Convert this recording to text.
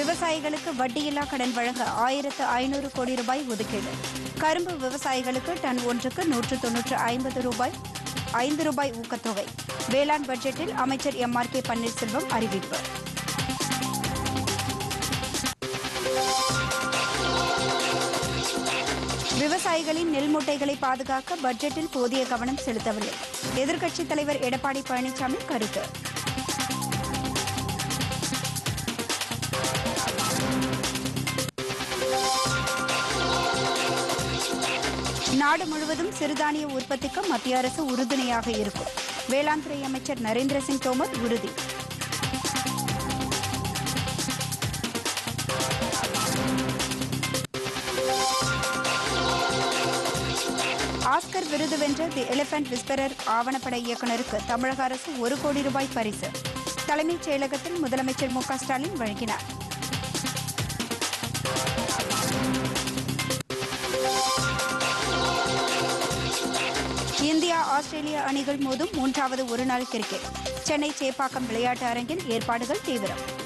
விவசாயிகளுக்கு வட்டியில்லா கடன் வழங்க ஆயிரத்து ஐநூறு கோடி ரூபாய் ஒதுக்கீடு கரும்பு விவசாயிகளுக்கு டன் ஒன்றுக்கு நூற்று தொன்னூற்று ஐம்பது ரூபாய் ஐந்து ரூபாய் ஊக்கத்தொகை வேளாண் பட்ஜெட்டில் அமைச்சர் எம் ஆர் கே பன்னீர்செல்வம் அறிவிப்பு விவசாயிகளின் நெல் மூட்டைகளை பாதுகாக்க பட்ஜெட்டில் போதிய கவனம் செலுத்தவில்லை எதிர்க்கட்சித் தலைவர் எடப்பாடி பழனிசாமி கருத்து நாடு முழுவதும் சிறுதானிய உற்பத்திக்கு மத்திய அரசு உறுதுணையாக இருக்கும் வேளாண் துறை அமைச்சர் நரேந்திர சிங் தோமர் உறுதி ஆஸ்கர் விருது வென்ற தி எலிபென்ட் விஸ்பரர் ஆவணப்பட இயக்குநருக்கு தமிழக அரசு ஒரு கோடி ரூபாய் பரிசு தலைமைச் செயலகத்தில் முதலமைச்சர் மு க ஸ்டாலின் வழங்கினார் இந்தியா ஆஸ்திரேலியா அணிகள் மோதும் மூன்றாவது ஒருநாள் கிரிக்கெட் சென்னை சேப்பாக்கம் விளையாட்டு அரங்கில் ஏற்பாடுகள் தீவிரம்